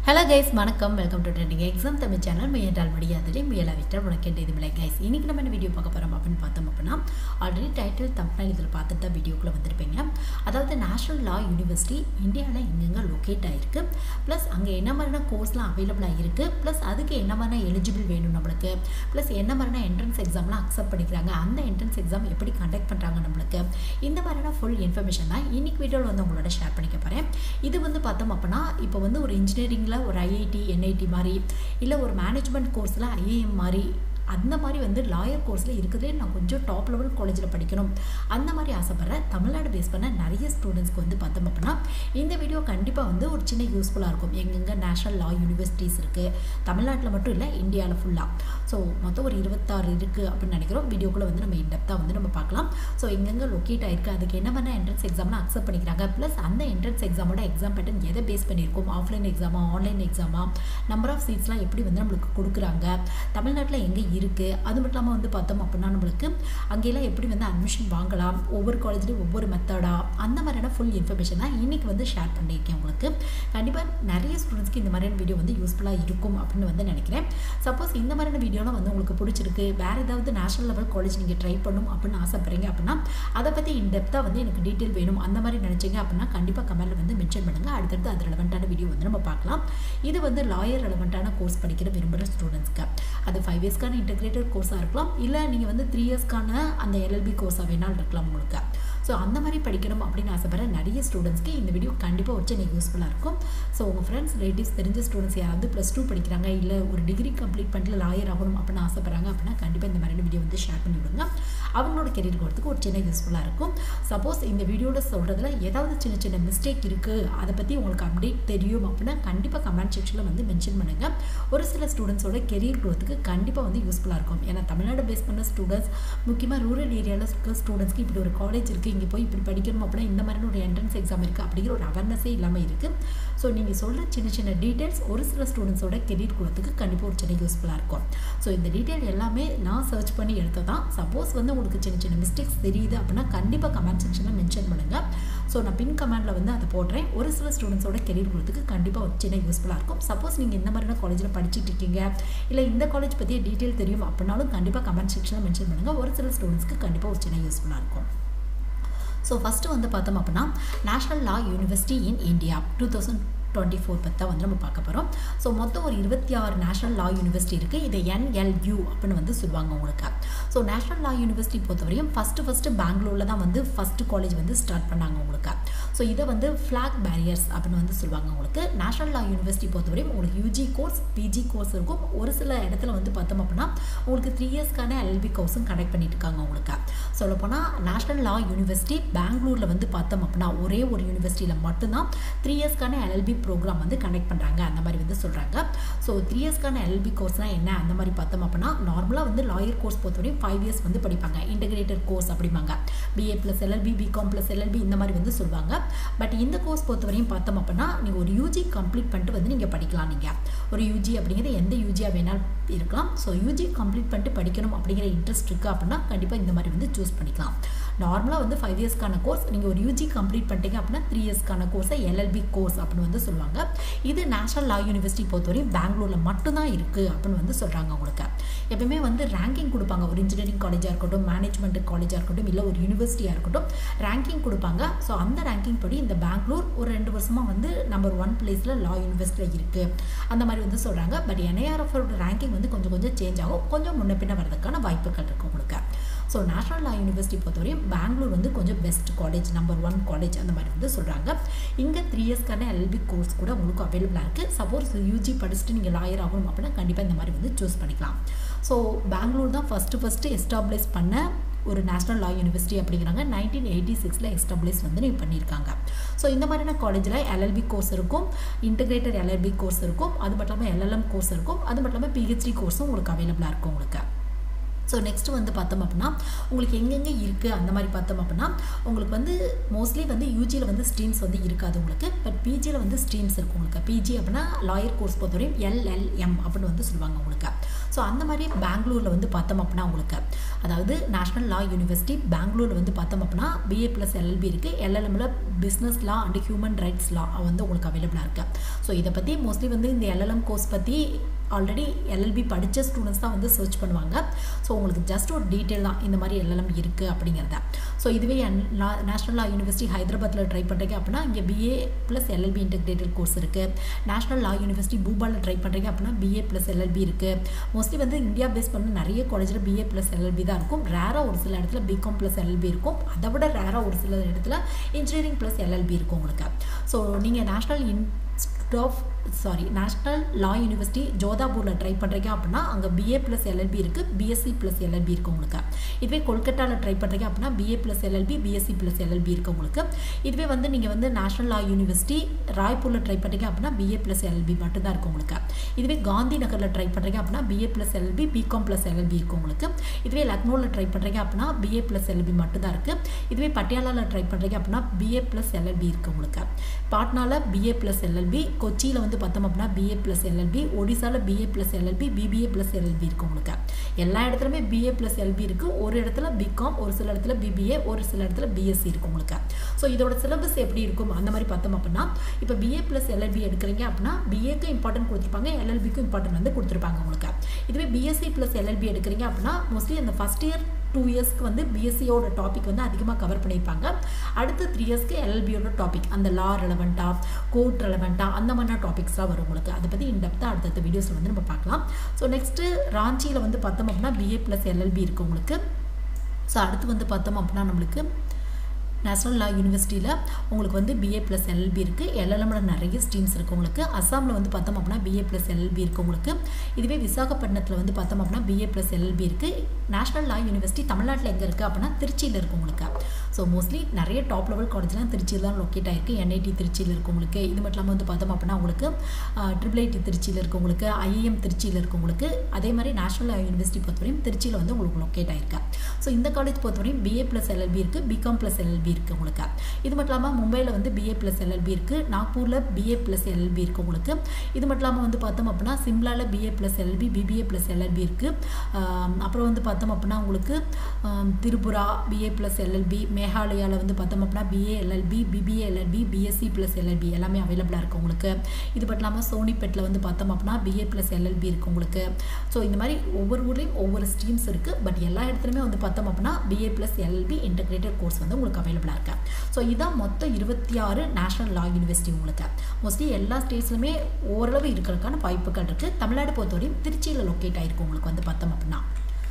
hello guys வணக்கம் welcome to trending exam Tamil channel முயன்றால் முடியாதது முயலாவிட்டால் உனக்கு இதுமில்லை கைஸ் இன்னைக்கு நம்ம என்ன வீடியோ பார்க்க போகிறோம் அப்படின்னு பார்த்தோம் அப்படின்னா ஆல்ரெடி டைட்டில் தம்ப்னைல் இதில் பார்த்துட்டு தான் வீடியோக்குள்ளே வந்திருப்பீங்க அதாவது நேஷனல் லா யூனிவர்சிட்டி இந்தியாவில் எங்கெங்கே லொக்கேட் ஆகிருக்கு ப்ளஸ் அங்கே என்ன மாதிரியான கோர்ஸ்லாம் அவைலபிளாக இருக்குது ப்ளஸ் அதுக்கு என்ன மாதிரியான எலிஜிபிள் வேணும் நம்மளுக்கு ப்ளஸ் என்ன மாதிரியான என்ட்ரன்ஸ் எக்ஸாம்லாம் அக்செப்ட் பண்ணிக்கிறாங்க அந்த என்ட்ரன்ஸ் எக்ஸாம் எப்படி கண்டக்ட் பண்ணுறாங்க நம்மளுக்கு இந்த மாதிரியான ஃபுல் இன்ஃபர்மேஷன் தான் இன்னைக்கு வீடியோவில் வந்து உங்களோட ஷேர் பண்ணிக்க போகிறேன் இது வந்து பார்த்தோம் அப்படின்னா இப்போ வந்து ஒரு இன்ஜினியரிங்கில் ஒரு ஐஐடி என்ஐடி மாதிரி இல்லை ஒரு மேனேஜ்மெண்ட் கோர்ஸில் ஐஏஎம் மாதிரி அந்த மாதிரி வந்து லாயர் கோர்ஸில் இருக்கிறதே நான் கொஞ்சம் டாப் லெவல் காலேஜில் படிக்கணும் அந்த மாதிரி ஆசைப்பட்றேன் தமிழ்நாடு பேஸ் பண்ண நிறைய ஸ்டூடெண்ட்ஸ்க்கு வந்து பார்த்தோம் அப்படின்னா இந்த வீடியோ கண்டிப்பாக வந்து ஒரு சின்ன யூஸ்ஃபுல்லாக இருக்கும் எங்கெங்கே நேஷனல் லா யூனிவர்சிட்டிஸ் இருக்குது தமிழ்நாட்டில் மட்டும் இல்லை இந்தியாவில் ஃபுல்லாக ஸோ மொத்தம் ஒரு இருபத்தாறு இருக்குது அப்படின்னு நினைக்கிறோம் வீடியோக்குள்ளே வந்து நம்ம இன்டெப்த்தாக வந்து நம்ம பார்க்கலாம் ஸோ எங்கெங்கே லொக்கேட் ஆயிருக்கு அதுக்கு என்ன பண்ண என்ட்ரன்ஸ் எக்ஸாம்லாம் அக்செப்ட் பண்ணிக்கிறாங்க ப்ளஸ் அந்த என்ட்ரன்ஸ் எக்ஸாமோட எக்ஸாம் பேட்டர்ன் எதை பேஸ் பண்ணியிருக்கோம் ஆஃப்லைன் எக்ஸாமா ஆன்லைன் எக்ஸாமா நம்பர் ஆஃப் சீட்ஸ்லாம் எப்படி வந்து நம்மளுக்கு கொடுக்குறாங்க தமிழ்நாட்டில் எங்கே இருக்குது அது மட்டும் இல்லாமல் வந்து பார்த்தோம் அப்படின்னா நம்மளுக்கு அங்கெல்லாம் எப்படி வந்து அட்மிஷன் வாங்கலாம் ஒவ்வொரு காலேஜ்லேயும் ஒவ்வொரு மெத்தடா அந்த மாதிரியான ஃபுல் இன்ஃபர்மேஷன் தான் இன்றைக்கி வந்து ஷேர் பண்ணியிருக்கேன் உங்களுக்கு கண்டிப்பாக நிறைய ஸ்டூடெண்ட்ஸ்க்கு இந்த மாதிரியான வீடியோ வந்து யூஸ்ஃபுல்லாக இருக்கும் அப்படின்னு வந்து நினைக்கிறேன் சப்போஸ் இந்த மாதிரியான வீடியோலாம் வந்து உங்களுக்கு பிடிச்சிருக்கு வேறு ஏதாவது நேஷனல் லெவல் காலேஜ் நீங்கள் ட்ரை பண்ணணும் அப்படின்னு ஆசைப்படுறீங்க அப்படின்னா அதை பற்றி இன்டெப்த்தாக வந்து எனக்கு டீட்டெயில் வேணும் அந்த மாதிரி நினச்சிங்க அப்படின்னா கண்டிப்பாக கமெண்ட்டில் வந்து மென்ஷன் பண்ணுங்கள் அடுத்தடுத்து அது ரெலவெண்ட்டான வீடியோ வந்து நம்ம பார்க்கலாம் இது வந்து லாயர் ரெலவெண்ட்டான கோர்ஸ் படிக்கிற விரும்புகிற ஸ்டூடெண்ட்ஸ்க்கு அது ஃபைவ் இயர்ஸ்க்கான இன்டெகிரேட்டட் கோர்ஸாக இருக்கலாம் இல்லை நீங்கள் வந்து த்ரீ இயர்ஸ்க்கான அந்த எல்எல்பி கோர்ஸாக வேணாலும் இருக்கலாம் உங்களுக்கு ஸோ அந்த மாதிரி படிக்கணும் அப்படின்னு ஆசைப்படுற நிறைய ஸ்டூடெண்ட்ஸ்க்கு இந்த வீடியோ கண்டிப்பாக வச்சு எனக்கு யூஸ்ஃபுல்லாக இருக்கும் ஸோ உங்கள் ஃப்ரெண்ட்ஸ் ரிலேட்டிவ்ஸ் தெரிஞ்ச ஸ்டூடெண்ட்ஸ் யாராவது ப்ளஸ் டூ படிக்கிறாங்க இல்லை ஒரு டிகிரி கம்ப்ளீட் பண்ணிட்டு லாயர் ஆகணும் அப்படின்னு ஆசைப்படுறாங்க அப்படின்னா கண்டிப்பாக இந்த மாதிரியான வீடியோ வந்து ஷேர் பண்ணி விடுங்க அவங்களோட கெரியர் போகிறதுக்கு ஒரு சின்ன யூஸ்ஃபுல்லாக இருக்கும் சப்போஸ் இந்த வீடியோவில் சொல்கிறதுல ஏதாவது சின்ன சின்ன மிஸ்டேக் இருக்குது அதை பற்றி உங்களுக்கு அப்டேட் தெரியும் அப்படின்னா கண்டிப்பாக கமெண்ட் செக்ஷனில் வந்து மென்ஷன் பண்ணுங்கள் ஒரு சில ஸ்டூடெண்ட்ஸோட கெரியர் க்ரோத்துக்கு கண்டிப்பாக வந்து யூஸ்ஃபுல்லாக இருக்கும் ஏன்னா தமிழ்நாடு பேஸ் பண்ண ஸ்டூடெண்ட்ஸ் முக்கியமாக ரூரல் ஏரியாவில் இருக்க ஸ்டூடெண்ட்ஸ்க்கு இப்படி ஒரு காலேஜ் இருக்குது இங்கே போய் இப்படி படிக்கணும் அப்படின்னா இந்த மாதிரியான ஒரு என்ட்ரன்ஸ் எக்ஸாம் இருக்குது அப்படிங்கிற ஒரு அவேர்னஸே இல்லாமல் இருக்குது ஸோ நீங்கள் சொல்கிற சின்ன சின்ன டீட்டெயில்ஸ் ஒரு சில ஸ்டூடெண்ட்ஸோட கெரியர் க்ரோத்துக்கு கண்டிப்பாக ஒரு சின்ன யூஸ்ஃபுல்லாக இருக்கும் ஸோ இந்த டீட்டெயில் எல்லாமே நான் சர்ச் பண்ணி எடுத்து தான் சப்போஸ் வந்து உங்களுக்கு சின்ன சின்ன மிஸ்டேக்ஸ் தெரியுது அப்படின்னா கண்டிப்பாக கமெண்ட் செக்ஷனில் மென்ஷன் பண்ணுங்கள் ஸோ நான் பின் கமெண்டில் வந்து அதை போடுறேன் ஒரு சில ஸ்டூடெண்ட்ஸோட கெரியர் க்ரோத்துக்கு கண்டிப்பாக ஒரு சின்ன யூஸ்ஃபுல்லாக இருக்கும் சப்போஸ் நீங்கள் இந்த மாதிரியான காலேஜில் படிச்சுட்டு இருக்கீங்க இல்லை இந்த காலேஜ் பற்றிய டீட்டெயில் தெரியும் அப்படின்னாலும் கண்டிப்பாக கமெண்ட் செக்ஷனில் மென்ஷன் பண்ணுங்கள் ஒரு சில ஸ்டூடெண்ட்ஸ்க்கு கண்டிப்பாக ஒரு சின்ன யூஸ்ஃபுல்லாக இருக்கும் ஸோ ஃபஸ்ட்டு வந்து பார்த்தோம் அப்படின்னா national law university in India two thousand twenty four பற்றி தான் வந்து நம்ம பார்க்க போகிறோம் ஸோ மொத்தம் ஒரு இருபத்தி ஆறு நேஷனல் லா யூனிவர்சிட்டி இருக்குது இதை என்எல்யூ அப்படின்னு வந்து சொல்லுவாங்க உங்களுக்கு ஸோ நேஷனல் லா யூனிவர்சிட்டி பொறுத்தவரையும் ஃபஸ்ட்டு ஃபஸ்ட்டு பெங்களூரில் தான் வந்து ஃபஸ்ட்டு காலேஜ் வந்து ஸ்டார்ட் பண்ணாங்க உங்களுக்கு ஸோ இதை வந்து ஃப்ளாக் பேரியர்ஸ் அப்படின்னு வந்து சொல்லுவாங்க உங்களுக்கு நேஷனல் லா யூனிவர்சிட்டி பொறுத்தவரையும் உங்களுக்கு யூஜி கோர்ஸ் பிஜி கோர்ஸ் இருக்கும் ஒரு சில இடத்துல வந்து பார்த்தோம் அப்படின்னா உங்களுக்கு த்ரீ இயர்ஸ்க்கான எல்பி கோர்ஸும் கனெக்ட் பண்ணிட்டு இருக்காங்க உங்களுக்கு சொல்லப்போனால் நேஷனல் லா யூனிவர்சிட்டி பெங்களூரில் வந்து பார்த்தோம் அப்படின்னா ஒரே ஒரு யூனிவர்சிட்டியில் மட்டும்தான் த்ரீ இயர்ஸ்க்கான எல்எல்பி ப்ரோக்ராம் வந்து கனெக்ட் பண்ணுறாங்க அந்த மாதிரி வந்து சொல்கிறாங்க ஸோ த்ரீ இயர்ஸ்க்கான எல்பி கோர்ஸ்னால் என்ன அந்த மாதிரி பார்த்தோம் அப்படின்னா நார்மலாக வந்து லாயர் கோர்ஸ் பொறுத்தவரையும் ஃபைவ் இயர்ஸ் வந்து படிப்பாங்க இன்டகிரேட்டட் கோர்ஸ் அப்படிம்பாங்க BA plus LLB BCom plus LLB இந்த மாதிரி வந்து சொல்லுவாங்க பட் இந்த கோர்ஸ் பொறுத்தவரையும் பார்த்தோம் அப்படின்னா நீங்கள் ஒரு யூஜி கம்ப்ளீட் பண்ணிட்டு வந்து நீங்கள் படிக்கலாம் நீங்கள் ஒரு யூஜி அப்படிங்கிறது எந்த யூஜியாக வேணாலும் இருக்கலாம் ஸோ யூஜி கம்ப்ளீட் பண்ணிட்டு படிக்கணும் அப்படிங்கிற இன்ட்ரெஸ்ட் இருக்குது அப்படின்னா கண்டிப்பாக இந்த மாதிரி வந்து சூஸ் பண்ணிக்கலாம் நார்மலாக வந்து ஃபைவ் இயர்ஸ்க்கான கோர்ஸ் நீங்கள் ஒரு யூஜி கம்ப்ளீட் பண்ணிட்டீங்க அப்படின்னா த்ரீ இயர்ஸ்க்கான கோர்ஸை எல்எல்பி கோர்ஸ் அப்படின்னு வந்து சொல்லுவாங்க இது நேஷனல் லா யூனிவர்சிட்டி பொறுத்தவரையும் பெங்களூரில் மட்டும்தான் இருக்குது அப்படின்னு வந்து சொல்கிறாங்க உங்களுக்கு எப்பவுமே வந்து ரேங்கிங் கொடுப்பாங்க ஒரு இன்ஜினியரிங் காலேஜாக இருக்கட்டும் மேனேஜ்மெண்ட் காலேஜாக இருக்கட்டும் இல்லை ஒரு யூனிவர்சிட்டியாக இருக்கட்டும் ரேங்கிங் கொடுப்பாங்க ஸோ அந்த ரேங்கிங் படி இந்த பெங்களூர் ஒரு ரெண்டு வருஷமாக வந்து நம்பர் ஒன் பிளேஸில் லா யூனிவர்சிட்டியில் இருக்குது அந்த மாதிரி வந்து சொல்கிறாங்க பட் என்ஐஆர்எஃபோட ரேங்கிங் வந்து கொஞ்சம் கொஞ்சம் சேஞ்ச் ஆகும் கொஞ்சம் முன்ன பின்ன வரதுக்கான வாய்ப்புகள் இருக்குது உங்களுக்கு ஸோ நேஷனல் லா யூனிவர்சிட்டி பொறுத்தவரையும் பெங்களூர் வந்து கொஞ்சம் best college number one college அந்த மாதிரி வந்து சொல்கிறாங்க இங்கே த்ரீ இயர்ஸ்க்கான எல்பி கோர்ஸ் கூட உங்களுக்கு அவைலபிளாக இருக்குது சப்போஸ் யூஜி படிச்சுட்டு நீங்கள் லாயர் ஆகணும் அப்படின்னா கண்டிப்பாக இந்த மாதிரி வந்து சூஸ் பண்ணிக்கலாம் ஸோ பெங்களூர் தான் ஃபஸ்ட்டு ஃபஸ்ட்டு எஸ்டாப்ளிஷ் பண்ண ஒரு நேஷனல் லா யூனிவர்சிட்டி அப்படிங்கிறாங்க நைன்டீன் எயிட்டி சிக்ஸில் எஸ்டாப்ளிஷ் வந்து நீ பண்ணியிருக்காங்க ஸோ இந்த மாதிரியான காலேஜில் எல்எல்பி கோர்ஸ் இருக்கும் இன்டகிரேட்டட் எல்எல்பி கோர்ஸ் இருக்கும் அது மட்டும் இல்லாமல் எல்எல்எம் கோர்ஸ் இருக்கும் அது மட்டும் இல்லாமல் பிஹெச்டி கோர்ஸும் உங்களுக்கு அவைலபிளாக இருக்கும் உங்களுக்கு ஸோ நெக்ஸ்ட்டு வந்து பார்த்தோம் அப்படின்னா உங்களுக்கு எங்கெங்கே இருக்குது அந்த மாதிரி பார்த்தோம் அப்படின்னா உங்களுக்கு வந்து மோஸ்ட்லி வந்து யூஜியில் வந்து ஸ்ட்ரீம்ஸ் வந்து இருக்காது உங்களுக்கு பட் பிஜியில் வந்து ஸ்ட்ரீம்ஸ் இருக்கும் உங்களுக்கு பிஜி அப்படின்னா லாயர் கோர்ஸ் பொறுத்தவரையும் எல்எல்எம் அப்படின்னு வந்து சொல்லுவாங்க உங்களுக்கு ஸோ அந்த மாதிரி பெங்களூரில் வந்து பார்த்தோம் அப்படின்னா உங்களுக்கு அதாவது நேஷனல் லா யூனிவர்சிட்டி பெங்களூரில் வந்து பார்த்தோம் அப்படின்னா பிஏ ப்ளஸ் எல்எல்பி இருக்குது எல்எல்எம்மில் business law and human rights law வந்து உங்களுக்கு அவைலபிளாக இருக்குது ஸோ இதை பற்றி மோஸ்ட்லி வந்து இந்த எல்எல்எம் கோர்ஸ் பற்றி ஆல்ரெடி எல்எல்பி படித்த ஸ்டூடெண்ட்ஸ் தான் வந்து சர்ச் பண்ணுவாங்க ஸோ உங்களுக்கு ஜஸ்ட் ஒரு டீட்டெயில் தான் இந்த மாதிரி எல்எல்எம் இருக்குது அப்படிங்கிறத ஸோ இதுவே நேஷனல் லா யூனிவர்சிட்டி ஹைதராபாத்தில் ட்ரை பண்ணுறீங்க அப்படின்னா இங்கே BA plus LLB integrated course இருக்குது நேஷனல் லா யூனிவர்சிட்டி பூபாலில் ட்ரை பண்ணுறீங்க அப்படின்னா பிஏ ப்ளஸ் எல்எல்பி இருக்குது மோஸ்ட்லி வந்து இந்தியா பேஸ் பண்ண நிறைய காலேஜில் பிஏ ப்ளஸ் எல்எல்பி தான் இருக்கும் ரேராக ஒரு சில இடத்துல பிகாம் ப்ளஸ் எல்எல்பி இருக்கும் அதை விட ரேராக ஒரு சில இடத்துல இன்ஜினியரிங் ப்ளஸ் எல்எல்பி இருக்கும் உங்களுக்கு ஸோ நீங்கள் national in of sorry national law university ஜோதாபூரில் ட்ரை பண்ணுறீங்க அப்படின்னா அங்கே பிஏ ப்ளஸ் எல்எல்பி இருக்குது பிஎஸ்சி ப்ளஸ் எல்எல்பி இருக்குது உங்களுக்கு இதுவே கொல்கட்டாவில் ட்ரை பண்ணுறீங்க அப்படின்னா BA plus LLB BSc plus LLB இருக்குது உங்களுக்கு இதுவே வந்து நீங்கள் வந்து நேஷனல் லா யூனிவர்சிட்டி ராய்ப்பூரில் ட்ரை பண்ணுறீங்க அப்படின்னா பிஏ ப்ளஸ் எல்எல்பி மட்டும்தான் இருக்கும் உங்களுக்கு இதுவே காந்தி நகரில் ட்ரை பண்ணுறீங்க அப்படின்னா BA plus LLB BCom plus LLB இருக்கும் உங்களுக்கு இதுவே லக்னோவில் ட்ரை பண்ணுறீங்க அப்படின்னா பிஏ ப்ளஸ் எல்எல்பி மட்டும்தான் இருக்குது இதுவே பட்டியாலாவில் ட்ரை பண்ணுறீங்க அப்படின்னா பிஏ ப்ளஸ் எல்எல்பி இருக்குது உங்களுக்கு பாட்னாவில் பிஏ ப்ளஸ் எல்எல்பி கொச்சியில் வந்து பார்த்தோம் அப்படின்னா பிஏ ப்ளஸ் எல்எல்பி ஒடிசாவில் BA plus LLB BBA plus LLB இருக்குது உங்களுக்கு எல்லா இடத்துலையுமே பிஏ ப்ளஸ் எல்பி இருக்குது ஒரு இடத்துல பிகாம் ஒரு சில இடத்துல பிபிஏ ஒரு சில இடத்துல பிஎஸ்சி இருக்குது உங்களுக்கு ஸோ இதோட சிலபஸ் எப்படி இருக்கும் அந்த மாதிரி பார்த்தோம் அப்படின்னா இப்போ பிஏ ப்ளஸ் எல்எல்பி எடுக்கிறீங்க அப்படின்னா பிஏக்கு இம்பார்ட்டன்ட் கொடுத்துருப்பாங்க எல்எல்பிக்கும் இம்பார்ட்டன்ட் வந்து கொடுத்துருப்பாங்க உங்களுக்கு இதுவே பிஎஸ்சி ப்ளஸ் எல்எல்பி எடுக்கிறீங்க அப்படின்னா மோஸ்ட்லி அந்த ஃபஸ்ட் இயர் டூ இயர்ஸ்க்கு வந்து பிஎஸ்சியோட டாபிக் வந்து அதிகமாக கவர் பண்ணியிருப்பாங்க அடுத்த த்ரீ இயர்ஸ்க்கு எல்எல்பியோட டாபிக் அந்த லா ரெலவெண்ட்டாக கோர்ட் ரெலவெண்ட்டாக அந்த மாதிரியான டாபிக்ஸ்லாம் வரும் உங்களுக்கு அதை பற்றி இன்டெப்த்தாக அடுத்தடுத்த வீடியோஸில் வந்து நம்ம பார்க்கலாம் ஸோ நெக்ஸ்ட்டு ராஞ்சியில் வந்து பார்த்தோம் அப்படின்னா பிஏ ப்ளஸ் எல்எல்பி இருக்குது உங்களுக்கு ஸோ அடுத்து வந்து பார்த்தோம் அப்படின்னா நம்மளுக்கு நேஷனல் லா யூனிவர்சிட்டியில் உங்களுக்கு வந்து பிஏ ப்ளஸ் எல்எல்பி இருக்குது எல்எல்எம்ல நிறைய ஸ்ட்ரீம்ஸ் இருக்குது உங்களுக்கு அஸ்ஸாமில் வந்து பார்த்தோம் அப்படின்னா பிஏ ப்ளஸ் எல்எல்பி இருக்குது உங்களுக்கு இதுவே விசாகப்பட்டினத்தில் வந்து பார்த்தோம் அப்படின்னா பிஏ ப்ளஸ் எல்எல்பி இருக்குது நேஷனல் லா யூனிவர்சிட்டி தமிழ்நாட்டில் எங்கே இருக்குது அப்படின்னா திருச்சியில் இருக்குது உங்களுக்கு ஸோ மோஸ்ட்லி நிறைய டாப் லெவல் காலேஜ்லாம் திருச்சியில் தான் லொக்கேட் ஆகிருக்கு என்ஐடி திருச்சியில் இருக்குது உங்களுக்கு இது மட்டும் இல்லாமல் வந்து பார்த்தோம் அப்படின்னா உங்களுக்கு ட்ரிபிள் ஐடி திருச்சியில் இருக்குது உங்களுக்கு ஐஏஎம் திருச்சியில் இருக்குது உங்களுக்கு அதே மாதிரி நேஷனல் லா யூனிவர்சிட்டி பொறுத்தவரையும் திருச்சியில் வந்து உங்களுக்கு லொக்கேட் ஆகிருக்கு ஸோ இந்த காலேஜ் பொறுத்தவரையும் பிஏ ப்ளஸ் எல்எல்பி இருக்குது பிகாம் ப்ளஸ் எல்எல்பி இருக்குது உங்களுக்கு இது மட்டும் இல்லாமல் மும்பையில் வந்து பிஏ ப்ளஸ் எல்எல்பி இருக்குது நாக்பூரில் பிஏ ப்ளஸ் எல்எல்பி இருக்குது உங்களுக்கு இது மட்டும் இல்லாமல் வந்து பார்த்தோம் அப்படின்னா சிம்லாவில் BA plus LLB BBA plus LLB இருக்குது அப்புறம் வந்து பார்த்தோம் அப்படின்னா உங்களுக்கு திரிபுரா பிஏ ப்ளஸ் எல்எல்பி மேகாலயாவில் வந்து பார்த்தோம் அப்படின்னா BA LLB BBA LLB BSc plus LLB எல்லாமே அவைலபிளாக இருக்குது உங்களுக்கு இது மட்டும் இல்லாமல் சோனிபெட்டில் வந்து பார்த்தோம் அப்படின்னா பிஏ ப்ளஸ் எல்எல்பி இருக்குது உங்களுக்கு ஸோ இந்த மாதிரி ஒவ்வொரு ஊர்லேயும் ஒவ்வொரு ஸ்ட்ரீம்ஸ் இருக்குது பட் எல்லா இடத்துலையுமே வந்து பார்த்தோம் அப்படின்னா BA plus LLB integrated course வந்து உங்களுக்கு அவைலபிளாக இருக்கு ஸோ இதான் மொத்தம் இருபத்தி ஆறு நேஷனல் லா யூனிவர்சிட்டி உங்களுக்கு மோஸ்ட்லி எல்லா ஸ்டேட்ஸ்லையுமே ஓரளவு இருக்கிறதுக்கான வாய்ப்புகள் இருக்குது தமிழ்நாடு பொறுத்தவரையும் திருச்சியில் லொக்கேட் ஆகிருக்கு உங்களுக்கு வந்து பார்த்தோம் அப்படின்னா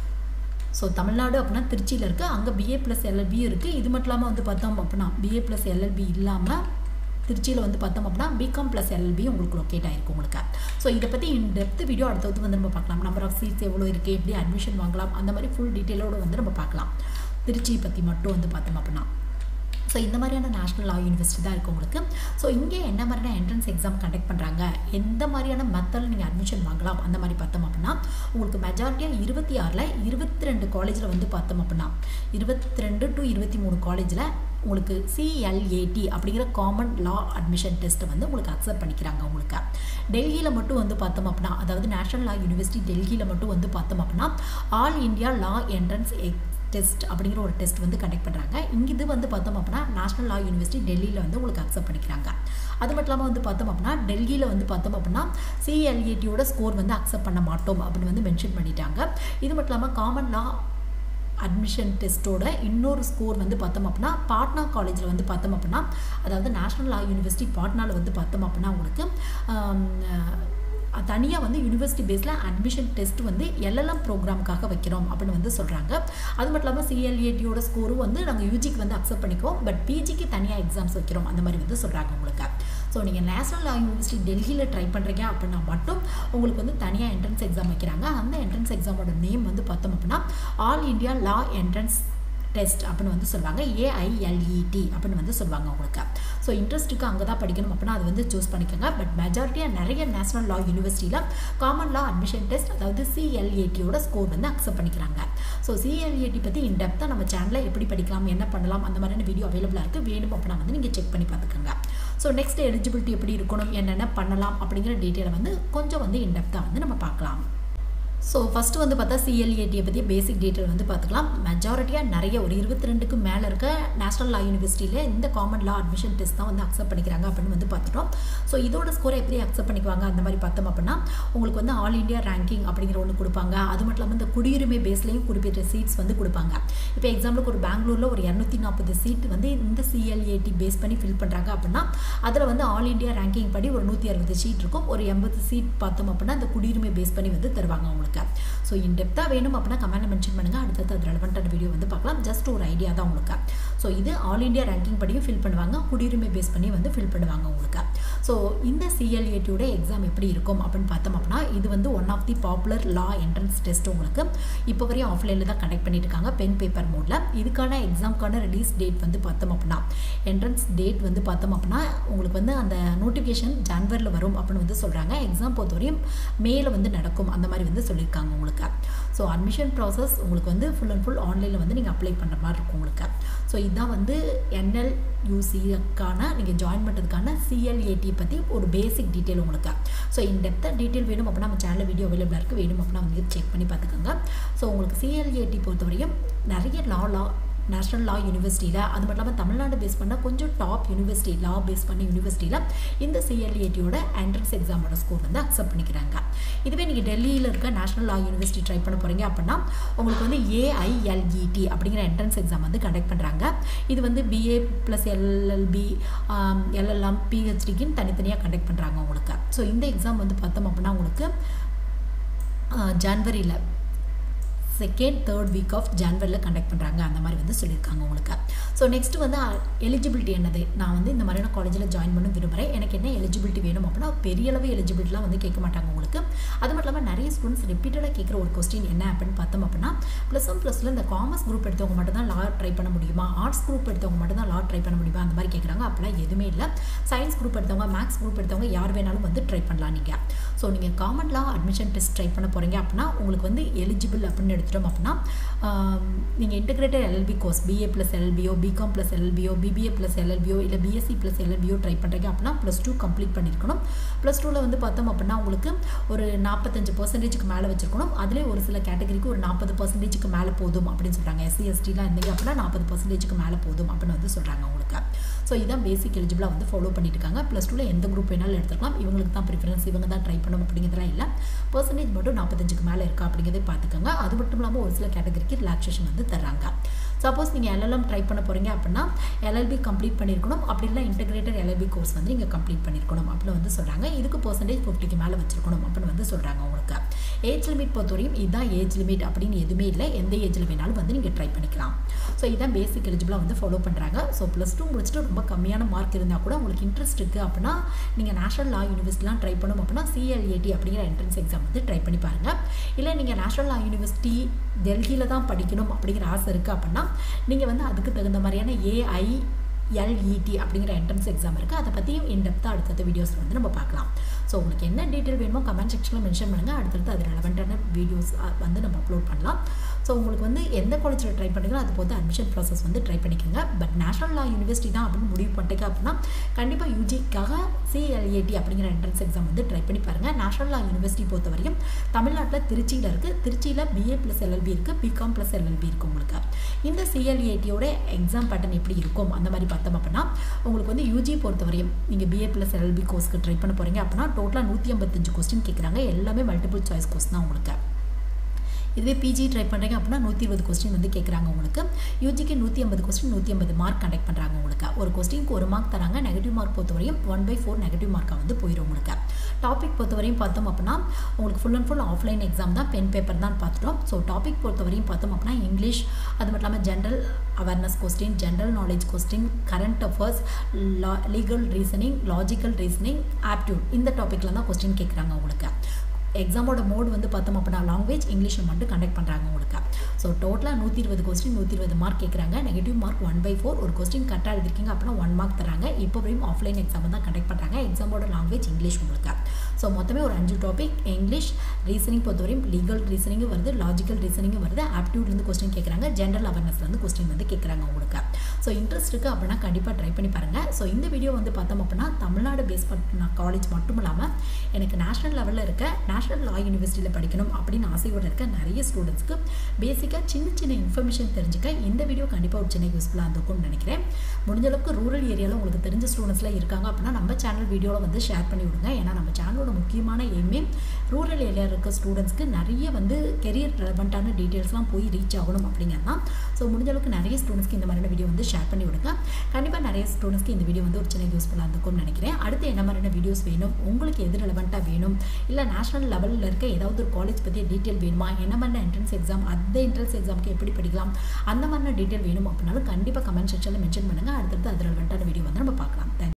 ஸோ தமிழ்நாடு அப்படின்னா திருச்சியில் இருக்குது அங்கே பிஏ ப்ளஸ் எல்எல்பி இருக்குது இது மட்டும் இல்லாமல் வந்து பார்த்தோம் அப்படின்னா பிஏ ப்ளஸ் எல்எல்பி இல்லாமல் திருச்சியில் வந்து பார்த்தோம் அப்படின்னா பிகாம் ப்ளஸ் எல்எல்பி உங்களுக்கு லொக்கேட் ஆகிருக்கு உங்களுக்கு ஸோ இதை பற்றி இன் டெப்த் வீடியோ அடுத்தது வந்து நம்ம பார்க்கலாம் நம்பர் ஆஃப் சீட்ஸ் எவ்வளோ இருக்குது எப்படி அட்மிஷன் வாங்கலாம் அந்த மாதிரி ஃபுல் டீட்டெயிலோடு வந்து நம்ம பார்க்கலாம் திருச்சி பற்றி மட்டும் வந்து பார்த்தோம் அப்படின்னா ஸோ இந்த மாதிரியான நேஷனல் லா யூனிவர்சிட்டி தான் இருக்குது உங்களுக்கு ஸோ இங்கே என்ன மாதிரியான என்ட்ரன்ஸ் எக்ஸாம் கண்டக்ட் பண்ணுறாங்க எந்த மாதிரியான மெத்தடில் நீங்கள் அட்மிஷன் வாங்கலாம் அந்த மாதிரி பார்த்தோம் அப்படின்னா உங்களுக்கு மெஜாரிட்டியாக இருபத்தி ஆறில் இருபத்தி ரெண்டு காலேஜில் வந்து பார்த்தோம் அப்படின்னா இருபத்தி ரெண்டு டு இருபத்தி மூணு காலேஜில் உங்களுக்கு சிஎல்ஏடி அப்படிங்கிற காமன் லா அட்மிஷன் டெஸ்ட்டை வந்து உங்களுக்கு அக்செப்ட் பண்ணிக்கிறாங்க உங்களுக்கு டெல்லியில் மட்டும் வந்து பார்த்தோம் அப்படின்னா அதாவது நேஷனல் லா யூனிவர்சிட்டி டெல்லியில் மட்டும் வந்து பார்த்தோம் அப்படின்னா ஆல் இந்தியா லா என்ட்ரன்ஸ் எக் டெஸ்ட் அப்படிங்கிற ஒரு டெஸ்ட் வந்து கண்டக்ட் பண்ணுறாங்க இங்கே இது வந்து பார்த்தோம் அப்படின்னா நேஷனல் லா யூனிவர்சிட்டி டெல்லியில் வந்து உங்களுக்கு அக்செப்ட் பண்ணிக்கிறாங்க அது மட்டும் இல்லாமல் வந்து பார்த்தோம் அப்படின்னா டெல்லியில் வந்து பார்த்தோம் அப்படின்னா சிஎல்ஏடியோட ஸ்கோர் வந்து அக்செப்ட் பண்ண மாட்டோம் அப்படின்னு வந்து மென்ஷன் பண்ணிட்டாங்க இது மட்டும் இல்லாமல் காமன் லா அட்மிஷன் டெஸ்ட்டோட இன்னொரு ஸ்கோர் வந்து பார்த்தோம் அப்படின்னா பாட்னா காலேஜில் வந்து பார்த்தோம் அப்படின்னா அதாவது நேஷனல் லா யூனிவர்சிட்டி பாட்னாவில் வந்து பார்த்தோம் அப்படின்னா உங்களுக்கு தனியாக வந்து யூனிவர்சிட்டி பேஸில் அட்மிஷன் டெஸ்ட் வந்து எல்எல்எம் ப்ரோக்ராமுக்காக வைக்கிறோம் அப்படின்னு வந்து சொல்கிறாங்க அது மட்டும் இல்லாமல் சிஎல்ஏடியோட ஸ்கோரும் வந்து நாங்கள் யூஜிக்கு வந்து அக்செப்ட் பண்ணிக்குவோம் பட் பிஜிக்கு தனியாக எக்ஸாம்ஸ் வைக்கிறோம் அந்த மாதிரி வந்து சொல்கிறாங்க உங்களுக்கு ஸோ நீங்கள் நேஷனல் லா யூனிவர்சிட்டி டெல்லியில் ட்ரை பண்ணுறீங்க அப்படின்னா மட்டும் உங்களுக்கு வந்து தனியாக என்ட்ரன்ஸ் எக்ஸாம் வைக்கிறாங்க அந்த என்ட்ரன்ஸ் எக்ஸாமோட நேம் வந்து பார்த்தோம் அப்படின்னா all India law entrance test அப்படின்னு வந்து சொல்லுவாங்க ஏஐஎல்இடி அப்படின்னு வந்து சொல்லுவாங்க உங்களுக்கு ஸோ இன்ட்ரெஸ்ட்டுக்கு அங்கே தான் படிக்கணும் அப்படின்னா அது வந்து சூஸ் பண்ணிக்கோங்க பட் மெஜாரிட்டியாக நிறைய நேஷனல் லா யூனிவர்சிட்டியில் காமன் லா அட்மிஷன் டெஸ்ட் அதாவது சிஎல்ஏடியோட ஸ்கோர் வந்து அக்செப்ட் பண்ணிக்கிறாங்க ஸோ சிஎல்ஏடி பற்றி இன்டெப்த்தாக நம்ம சேனலில் எப்படி படிக்கலாம் என்ன பண்ணலாம் அந்த மாதிரியான வீடியோ அவைலபிளாக இருக்குது வேணும் அப்படின்னா வந்து நீங்கள் செக் பண்ணி பார்த்துக்கோங்க ஸோ நெக்ஸ்ட் எலிஜிபிலிட்டி எப்படி இருக்கணும் என்னென்ன பண்ணலாம் அப்படிங்கிற டீட்டெயிலை வந்து கொஞ்சம் வந்து இன்டெப்த்தாக வந்து நம்ம பார்க்கலாம் ஸோ ஃபஸ்ட்டு வந்து பார்த்தா சிஎல்ஏடியை பற்றி பேசிக் டீட்டெயில் வந்து பார்த்துக்கலாம் மெஜாரிட்டியாக நிறைய ஒரு இருபத்தி ரெண்டுக்கு மேலே இருக்க நேஷனல் லா யூனிவர்சிட்டியில் இந்த காமன் லா அட்மிஷன் டெஸ்ட் தான் வந்து அக்செப்ட் பண்ணிக்கிறாங்க அப்படின்னு வந்து பார்த்துட்டோம் ஸோ இதோட ஸ்கோரை எப்படி அக்செப்ட் பண்ணிக்குவாங்க அந்த மாதிரி பார்த்தோம் அப்படின்னா உங்களுக்கு வந்து ஆல் இண்டியா ரேங்கிங் அப்படிங்கிற ஒன்று கொடுப்பாங்க அது மட்டும் இல்லாமல் இந்த குடியுரிமை பேஸ்லேயும் குறிப்பிட்ட சீட்ஸ் வந்து கொடுப்பாங்க இப்போ எக்ஸாம்பிளுக்கு ஒரு பெங்களூரில் ஒரு இரநூத்தி நாற்பது சீட் வந்து இந்த சிஎல்ஏடி பேஸ் பண்ணி ஃபில் பண்ணுறாங்க அப்படின்னா அதில் வந்து ஆல் இண்டியா ரேங்கிங் படி ஒரு நூற்றி அறுபது சீட் இருக்கும் ஒரு எண்பது சீட் பார்த்தோம் அப்படின்னா அந்த குடியுரிமை பேஸ் பண்ணி வந்து தருவாங்க உங்களுக்கு ஸோ இன் டெப்த்தாக வேணும் அப்படின்னா கமெண்ட்டில் மென்ஷன் பண்ணுங்கள் அடுத்தது அது ரெலவெண்ட்டான வீடியோ வந்து பார்க்கலாம் ஜஸ்ட் ஒரு ஐடியா தான் உங்களுக்கு ஸோ இது ஆல் இண்டியா ரேங்கிங் படியும் ஃபில் பண்ணுவாங்க குடியுரிமை பேஸ் பண்ணி வந்து ஃபில் பண்ணுவாங்க உங்களுக்கு ஸோ இந்த சிஎல்ஏடியோட எக்ஸாம் எப்படி இருக்கும் அப்படின்னு பார்த்தோம் அப்படின்னா இது வந்து one of the popular law entrance test உங்களுக்கு இப்போ வரையும் ஆஃப்லைனில் தான் கண்டக்ட் பண்ணிட்டு இருக்காங்க பென் பேப்பர் மோடில் இதுக்கான எக்ஸாம்க்கான ரிலீஸ் டேட் வந்து பார்த்தோம் அப்படின்னா என்ட்ரன்ஸ் டேட் வந்து பார்த்தோம் அப்படின்னா உங்களுக்கு வந்து அந்த நோட்டிஃபிகேஷன் ஜான்வரியில் வரும் அப்படின்னு வந்து சொல்கிறாங்க எக்ஸாம் பொறுத்தவரையும் மேலே வந்து நடக்கும் அந்த மாதிரி வந்து சொல்லியிருக்காங்க உங்களுக்கு ஸோ அட்மிஷன் ப்ராசஸ் உங்களுக்கு வந்து ஃபுல் அண்ட் ஃபுல் ஆன்லைனில் வந்து நீங்கள் அப்ளை பண்ணுற மாதிரி இருக்கும் உங்களுக்கு ஸோ இதுதான் வந்து என்எல்யூசிக்கான நீங்கள் ஜாயின் பண்ணுறதுக்கான சிஎல்ஏடி பற்றி ஒரு பேசிக் டீட்டெயில் உங்களுக்கு ஸோ இன் டெப்த்தாக டீட்டெயில் வேணும் அப்படின்னா நம்ம சேனலில் வீடியோ அவைலபிளாக இருக்குது வேணும் அப்படின்னா வந்து செக் பண்ணி பார்த்துக்கோங்க ஸோ உங்களுக்கு சிஎல்ஏடி பொறுத்தவரையும் நிறைய லா லா நேஷ்னல் லா யூனிவர்சிட்டியில் அது மட்டும் இல்லாமல் தமிழ்நாடு பேஸ் பண்ணால் கொஞ்சம் டாப் யூனிவர்சிட்டி லா பேஸ் பண்ண யூனிவர்சிட்டியில் இந்த சிஎல்ஏடியோட என்ட்ரன்ஸ் எக்ஸாமோட ஸ்கோர் வந்து அக்செப்ட் பண்ணிக்கிறாங்க இதுவே நீங்கள் டெல்லியில் இருக்க நேஷனல் லா யூனிவர்சிட்டி ட்ரை பண்ண போகிறீங்க அப்படின்னா உங்களுக்கு வந்து ஏஐஎல்இடி அப்படிங்கிற என்ட்ரன்ஸ் எக்ஸாம் வந்து கண்டக்ட் பண்ணுறாங்க இது வந்து பிஏ ப்ளஸ் எல்எல்பி எல்எல்எம் பிஹெச்டிக்குன்னு தனித்தனியாக கண்டக்ட் பண்ணுறாங்க உங்களுக்கு ஸோ இந்த எக்ஸாம் வந்து பார்த்தோம் அப்படின்னா உங்களுக்கு ஜனவரியில் செகண்ட் தேர்ட் வீக் ஆஃப் ஜான்வரியில் கண்டக்ட் பண்ணுறாங்க அந்த மாதிரி வந்து சொல்லியிருக்காங்க உங்களுக்கு ஸோ நெக்ஸ்ட் வந்து எலிஜிபிலிட்டி என்னது நான் வந்து இந்த மாதிரியான காலேஜில் ஜாயின் பண்ண விரும்புகிறேன் எனக்கு என்ன எலிஜிபிலிட்டி வேணும் அப்படின்னா பெரிய அளவு எலிஜிபிலிட்டிலாம் வந்து கேட்க மாட்டாங்க உங்களுக்கு அது மட்டும் இல்லாமல் நிறைய ஸ்டூடெண்ட்ஸ் ரிப்பீட்டடாக கேட்குற ஒரு கொஸ்டின் என்ன அப்படின்னு பார்த்தோம் அப்படின்னா ப்ளஸ் ஒன் ப்ளஸில் இந்த காமர்ஸ் குரூப் எடுத்தவங்க மட்டும் தான் லா ட்ரை பண்ண முடியுமா ஆர்ட்ஸ் குரூப் எடுத்தவங்க மட்டும் தான் லா ட்ரை பண்ண முடியுமா அந்த மாதிரி கேட்குறாங்க அப்படிலாம் எதுவுமே இல்லை சயின்ஸ் குரூப் எடுத்தவங்க மேக்ஸ் குரூப் எடுத்தவங்க யார் வேணாலும் வந்து ட்ரை பண்ணலாம் நீங்கள் ஸோ நீங்கள் common law admission test try பண்ண போகிறீங்க அப்படின்னா உங்களுக்கு வந்து எலிஜிபிள் அப்படின்னு எடுத்துட்டோம் அப்படின்னா நீங்கள் integrated LLB course BA plus எல்எல்பியோ பிகாம் ப்ளஸ் எல்எல்பியோ பிபிஏ ப்ளஸ் எல்எல்பியோ இல்லை பிஎஸ்சி ப்ளஸ் எல்எல்பியோ ட்ரை பண்ணுறீங்க அப்படின்னா ப்ளஸ் டூ கம்ப்ளீட் பண்ணியிருக்கணும் ப்ளஸ் டூவில் வந்து பார்த்தோம் அப்படின்னா உங்களுக்கு ஒரு நாற்பத்தஞ்சு பர்சன்டேஜுக்கு மேலே வச்சிருக்கணும் அதிலே ஒரு சில கேட்டகரிக்கு ஒரு நாற்பது பர்சன்டேஜுக்கு மேலே போதும் அப்படின்னு சொல்கிறாங்க எஸ்சி எஸ்டிலாம் இருந்தீங்க அப்படின்னா நாற்பது பர்சன்டேஜுக்கு மேலே போதும் அப்படின்னு வந்து சொல்கிறாங்க உங்களுக்கு ஸோ இதான் பேசிக் எலிஜிபிளாக வந்து ஃபாலோ பண்ணிட்டு இருக்காங்க ப்ளஸ் டூவில் எந்த குரூப் வேணாலும் எடுத்துக்கலாம் இவங்களுக்கு தான் ப்ரிஃபரன்ஸ் இவங்க தான் ட்ரை பண்ணணும் அப்படிங்கிறதுலாம் இல்லை பர்சன்டேஜ் மட்டும் நாற்பத்தஞ்சுக்கு மேலே இருக்கா அப்படிங்கிறத பார்த்துக்கோங்க அது மட்டும் இல்லாமல் ஒரு சில கேட்டகரிக்கு ரிலாக்ஸேஷன் வந்து தர்றாங்க சப்போஸ் நீங்கள் எல்எல்எம் ட்ரை பண்ண போகிறீங்க அப்படின்னா எல்எல்பி கம்ப்ளீட் பண்ணியிருக்கணும் அப்படி இல்லை இன்டெகிரேட்டட் எல்எல்பி கோர்ஸ் வந்து நீங்கள் கம்ப்ளீட் பண்ணியிருக்கணும் அப்படின்னு வந்து சொல்கிறாங்க இதுக்கு பர்சன்டேஜ் ஃபிஃப்டிக்கு மேலே வச்சிருக்கணும் அப்படின்னு வந்து சொல்கிறாங்க உங்களுக்கு ஏஜ் லிமிட் பொறுத்தவரையும் இதுதான் ஏஜ் லிமிட் அப்படின்னு எதுவுமே இல்லை எந்த ஏஜில் வேணாலும் வந்து நீங்கள் ட்ரை பண்ணிக்கலாம் ஸோ இதான் பேசிக் எலிஜிபிளாக வந்து ஃபாலோ பண்ணுறாங்க ஸோ ப்ளஸ் டூ முடிச்சுட்டு ரொம்ப கம்மியான மார்க் இருந்தால் கூட உங்களுக்கு இன்ட்ரெஸ்ட் இருக்குது அப்படின்னா நீங்கள் நேஷனல் லா யூனிவர்சிட்டிலாம் ட்ரை பண்ணணும் அப்படின்னா சிஎல்ஏடி அப்படிங்கிற என்ட்ரன்ஸ் எக்ஸாம் வந்து ட்ரை பண்ணி பாருங்கள் இல்லை நீங்கள் நேஷனல் லா யூனிவர்சிட்டி டெல்லியில் தான் படிக்கணும் அப்படிங்கிற ஆசை இருக்குது அப்படின்னா நீங்கள் வந்து அதுக்கு தகுந்த மாதிரியான ஏஐ எல்இடி அப்படிங்கிற என்ட்ரன்ஸ் எக்ஸாம் இருக்குது அதை பற்றியும் இன் டெப்த்தாக அடுத்தடுத்த வீடியோஸில் வந்து நம்ம பார்க்கலாம் ஸோ உங்களுக்கு என்ன டீட்டெயில் வேணுமோ கமெண்ட் செக்ஷனில் மென்ஷன் பண்ணுங்கள் அடுத்தடுத்து அது ரெலவெண்ட்டான வீடியோஸ் வந்து நம்ம அப்லோட் பண்ணலாம் ஸோ உங்களுக்கு வந்து எந்த காலேஜில் ட்ரை பண்ணுறீங்களோ அது போது அட்மிஷன் ப்ராசஸ் வந்து ட்ரை பண்ணிக்கோங்க பட் நேஷனல் லா யூனிவர்சிட்டி தான் அப்படின்னு முடிவு பண்ணிட்டீங்க அப்படின்னா கண்டிப்பாக யூஜிக்காக சிஎல்ஏடி அப்படிங்கிற என்ட்ரன்ஸ் எக்ஸாம் வந்து ட்ரை பண்ணி பாருங்கள் நேஷனல் லா யூனிவர்சிட்டி பொறுத்த வரைக்கும் தமிழ்நாட்டில் திருச்சியில் இருக்குது திருச்சியில் பிஏ ப்ளஸ் எல்எல்பி இருக்குது பிகாம் ப்ளஸ் எல்எல்பி இருக்குது உங்களுக்கு இந்த சிஎல்ஏடியோட எக்ஸாம் பேட்டர்ன் எப்படி இருக்கும் அந்த மாதிரி பார்த்தோம் அப்படின்னா உங்களுக்கு வந்து யூஜி பொறுத்தவரையும் நீங்கள் பிஏ ப்ளஸ் எல்எல்பி கோர்ஸ்க்கு ட்ரை பண்ண போகிறீங்க அப்படின்னா டோட்டலாக நூற்றி ஐம்பத்தஞ்சு கொஸ்டின் கேட்குறாங்க எல்லாமே மல்டிபிள் சாய்ஸ் கோர்ஸ் தான் உங்களுக்கு இதுவே பிஜி ட்ரை பண்ணுறீங்க அப்படின்னா நூற்றி இருபது கொஸ்டின் வந்து கேட்குறாங்க உங்களுக்கு யூஜிக்கு நூற்றி ஐம்பது கொஸ்டின் நூற்றி ஐம்பது மார்க் கண்டக்ட் பண்ணுறாங்க உங்களுக்கு ஒரு கொஸ்டினுக்கு ஒரு மார்க் தராங்க நெகட்டிவ் மார்க் பொறுத்தவரையும் ஒன் பை ஃபோர் நெகட்டிவ் மார்க்காக வந்து போயிடும் உங்களுக்கு டாபிக் பொறுத்தவரையும் பார்த்தோம் அப்படின்னா உங்களுக்கு full and full offline exam தான் பென் பேப்பர் தான் பார்த்துட்டோம் ஸோ டாபிக் பொறுத்தவரையும் பார்த்தோம் அப்படின்னா இங்கிலீஷ் அது மட்டும் இல்லாமல் general awareness question general knowledge question current affairs law legal reasoning logical reasoning aptitude இந்த டாப்பிக்கில் தான் கொஸ்டின் கேட்குறாங்க உங்களுக்கு எக்ஸாமோட மோட் வந்து பார்த்தோம் அப்படின்னா லாங்குவேஜ் இங்கிலீஷில் மட்டும் கண்டக்ட் பண்ணுறாங்க உங்களுக்கு ஸோ டோட்டலாக நூற்றி இருபது கொஸ்டின் நூற்றி இருபது மார்க் கேட்குறாங்க negative mark one by four ஒரு கொஸ்டின் கரெக்டாக எழுதிருக்கீங்க அப்படின்னா ஒன் மார்க் தராங்க இப்போ வரையும் ஆஃப்லைன் எக்ஸாம் தான் கண்டக்ட் பண்ணுறாங்க எக்ஸாமோட லாங்குவேஜ் இங்கிலீஷ் உங்களுக்கு ஸோ மொத்தமே ஒரு அஞ்சு டாபிக் இங்கிலீஷ் ரீசனிங் பொறுத்தவரையும் லீகல் ரீசனிங்கும் வருது லாஜிக்கல் ரீசனிங்கும் வருது ஆப்டியூட்லேருந்து கொஸ்டின் கேட்குறாங்க ஜென்ரல் அவேர்னஸ்லேருந்து கொஸ்டின் வந்து கேட்குறாங்க உங்களுக்கு ஸோ இன்ட்ரெஸ்ட் இருக்குது அப்படின்னா கண்டிப்பாக ட்ரை பண்ணி பாருங்கள் ஸோ இந்த வீடியோ வந்து பார்த்தோம் அப்படின்னா தமிழ்நாடு பேஸ் பண்ண காலேஜ் மட்டும் இல்லாமல் எனக்கு நேஷனல் லெவலில் இருக்க நேஷனல் லா யூனிவர்சிட்டியில் படிக்கணும் அப்படின்னு ஆசையோடு இருக்க நிறைய ஸ்டூடெண்ட்ஸ்க்கு பேசிக்காக சின்ன சின்ன இன்ஃபர்மேஷன் தெரிஞ்சுக்க இந்த வீடியோ கண்டிப்பாக ஒரு சின்ன யூஸ்ஃபுல்லாக இருந்திருக்கும்னு நினைக்கிறேன் முடிஞ்ச அளவுக்கு ரூரல் ஏரியாவில் உங்களுக்கு தெரிஞ்ச ஸ்டூடெண்ட்ஸ்லாம் இருக்காங்க அப்படின்னா நம்ம சேனல் வீடியோவில் வந்து ஷேர் பண்ணி விடுங்க ஏன்னா நம்ம சேனலோட முக்கியமான எய்மே ரூரல் ஏரியாவில் இருக்க ஸ்டூடெண்ட்ஸ்க்கு நிறைய வந்து கெரியர் ரெலவெண்ட்டான டீட்டெயில்ஸ்லாம் போய் ரீச் ஆகணும் அப்படிங்கிறது தான் ஸோ முடிஞ்ச அளவுக்கு நிறைய ஸ்டூடெண்ட்ஸ்க்கு இந்த மாதிரியான வீடியோ வந்து ஷேர் பண்ணி விடுங்க கண்டிப்பாக நிறைய ஸ்டூடெண்ட்ஸ்க்கு இந்த வீடியோ வந்து ஒரு சின்ன யூஸ்ஃபுல்லாக இருந்திருக்கும்னு நினைக்கிறேன் அடுத்து என்ன மாதிரியான வீடியோஸ் வேணும் உங்களுக்கு எது ரெலவெண்ட்டாக வேணும் இல்லை நேஷனல் லெவலில் இருக்க ஏதாவது ஒரு காலேஜ் பற்றி டீட்டெயில் வேணுமா என்ன மாதிரியான என்ட்ரன்ஸ் எக்ஸாம் அந்த என்ட்ரன்ஸ் எக்ஸாமுக்கு எப்படி படிக்கலாம் அந்த மாதிரியான டீட்டெயில் வேணும் அப்படின்னாலும் கண்டிப்பாக கமெண்ட் செக்ஷனில் மென்ஷன் பண்ணுங்கள் அடுத்தடுத்து அது ரெலவெண்ட்டான வீடியோ வந்து நம்ம பார்க்கலாம் தேங்க்யூ